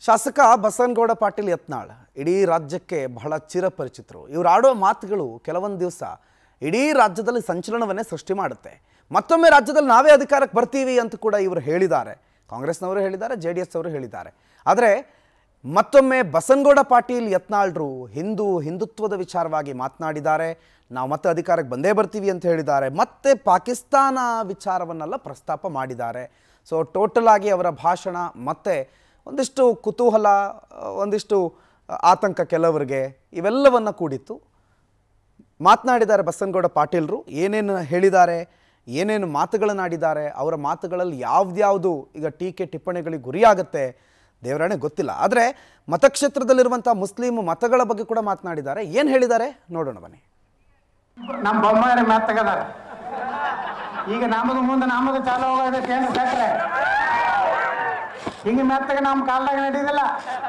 ಶಾಸಕ ಬಸನಗೌಡ ಪಾಟೀಲ್ ಯತ್ನಾಳ್ ಇಡೀ ರಾಜ್ಯಕ್ಕೆ ಬಹಳ ಚಿರಪರಿಚಿತರು ಇವ್ರು ಆಡೋ ಮಾತುಗಳು ಕೆಲವೊಂದು ದಿವಸ ಇಡೀ ರಾಜ್ಯದಲ್ಲಿ ಸಂಚಲನವನ್ನೇ ಸೃಷ್ಟಿ ಮಾಡುತ್ತೆ ಮತ್ತೊಮ್ಮೆ ರಾಜ್ಯದಲ್ಲಿ ನಾವೇ ಅಧಿಕಾರಕ್ಕೆ ಬರ್ತೀವಿ ಅಂತ ಕೂಡ ಇವರು ಹೇಳಿದ್ದಾರೆ ಕಾಂಗ್ರೆಸ್ನವರು ಹೇಳಿದ್ದಾರೆ ಜೆ ಡಿ ಎಸ್ ಅವರು ಹೇಳಿದ್ದಾರೆ ಆದರೆ ಮತ್ತೊಮ್ಮೆ ಬಸನಗೌಡ ಪಾಟೀಲ್ ಯತ್ನಾಳ್ರು ಹಿಂದೂ ಹಿಂದುತ್ವದ ವಿಚಾರವಾಗಿ ಮಾತನಾಡಿದ್ದಾರೆ ನಾವು ಮತ್ತೆ ಅಧಿಕಾರಕ್ಕೆ ಬಂದೇ ಬರ್ತೀವಿ ಅಂತ ಹೇಳಿದ್ದಾರೆ ಮತ್ತೆ ಪಾಕಿಸ್ತಾನ ವಿಚಾರವನ್ನೆಲ್ಲ ಪ್ರಸ್ತಾಪ ಮಾಡಿದ್ದಾರೆ ಸೊ ಟೋಟಲ್ ಆಗಿ ಅವರ ಭಾಷಣ ಮತ್ತೆ ಒಂದಿಷ್ಟು ಕುತೂಹಲ ಆ, ಒಂದಿಷ್ಟು ಆತಂಕ ಕೆಲವರಿಗೆ ಇವೆಲ್ಲವನ್ನ ಕೂಡಿತ್ತು ಮಾತನಾಡಿದ್ದಾರೆ ಬಸನಗೌಡ ಪಾಟೀಲ್ರು ಏನೇನು ಹೇಳಿದ್ದಾರೆ ಏನೇನು ಮಾತುಗಳನ್ನಾಡಿದ್ದಾರೆ ಅವರ ಮಾತುಗಳಲ್ಲಿ ಯಾವ್ದ್ಯಾವುದು ಈಗ ಟೀಕೆ ಟಿಪ್ಪಣಿಗಳಿಗೆ ಗುರಿಯಾಗುತ್ತೆ ದೇವರಾಣೆ ಗೊತ್ತಿಲ್ಲ ಆದರೆ ಮತಕ್ಷೇತ್ರದಲ್ಲಿರುವಂಥ ಮುಸ್ಲಿಂ ಮತಗಳ ಬಗ್ಗೆ ಕೂಡ ಮಾತನಾಡಿದ್ದಾರೆ ಏನು ಹೇಳಿದ್ದಾರೆ ನೋಡೋಣ ಬನ್ನಿ ನಮ್ಮ ಬೊಮ್ಮಾರಿ ಮೆತ್ತಗದಾರ ಈಗ ನಮ್ಮದು ಮುಂದೆ ನಮ್ಮದು ಚಾಲು ಹೋಗೋದು ಕೇಂದ್ರ ಸೆಟ್ರೆ ಹಿಂಗೆ ಮೆತ್ತಗ ನಮ್ಮ ಕಾಲ್ದಾಗ ನಡೀದಿಲ್ಲ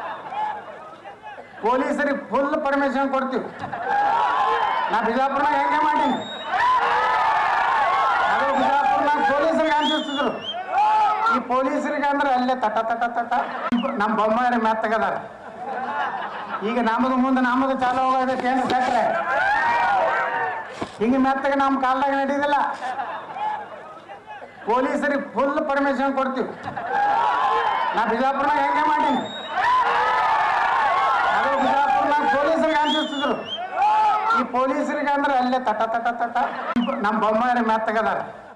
ಪೊಲೀಸರಿಗೆ ಫುಲ್ ಪರ್ಮಿಷನ್ ಕೊಡ್ತೀವಿ ನಾ ಬಿಜಾಪುರ್ನಾಗ ಹೆಂಗೆ ಮಾಡೀನಿ ಅದು ಬಿಜಾಪುರ್ನಾಗ ಪೊಲೀಸರಿಗೆ ಅನ್ಸಿಸ್ತಿದ್ರು ಈ ಪೊಲೀಸರಿಗೆ ಅಂದ್ರೆ ಅಲ್ಲೇ ತಟ ತಟ ತಟ ನಮ್ಮ ಬೊಮ್ಮಾರಿ ಮೆತ್ತಗದಾರ ಈಗ ನಮ್ಮದು ಮುಂದೆ ನಮ್ಮದು ಚಾಲು ಹೋಗೋದು ಕೇಂದ್ರ ಸೆಟ್ರೆ ಹಿಂಗೆ ಮೆತ್ತಗೆ ನಮ್ಮ ಕಾಲ್ದಾಗ ನಡೀದಿಲ್ಲ ಪೊಲೀಸರಿಗೆ ಫುಲ್ ಪರ್ಮಿಷನ್ ಕೊಡ್ತೀವಿ ನಾ ಬಿಜಾಪುರ್ನಾಗ ಹೆಂಗೆ ಮಾಡೀನಿ ಅದು ಬಿಜಾಪುರ್ನಾಗ ಪೊಲೀಸರಿಗೆ ಅನ್ಸಿಸ್ತಿದ್ರು ಈ ಪೊಲೀಸರಿಗೆ ಅಂದ್ರೆ ಅಲ್ಲೇ ತಟ ತಟ ತಟ ನಮ್ಮ ಬೊಮ್ಮಾರಿ ಮೆತ್ತಗದಾರ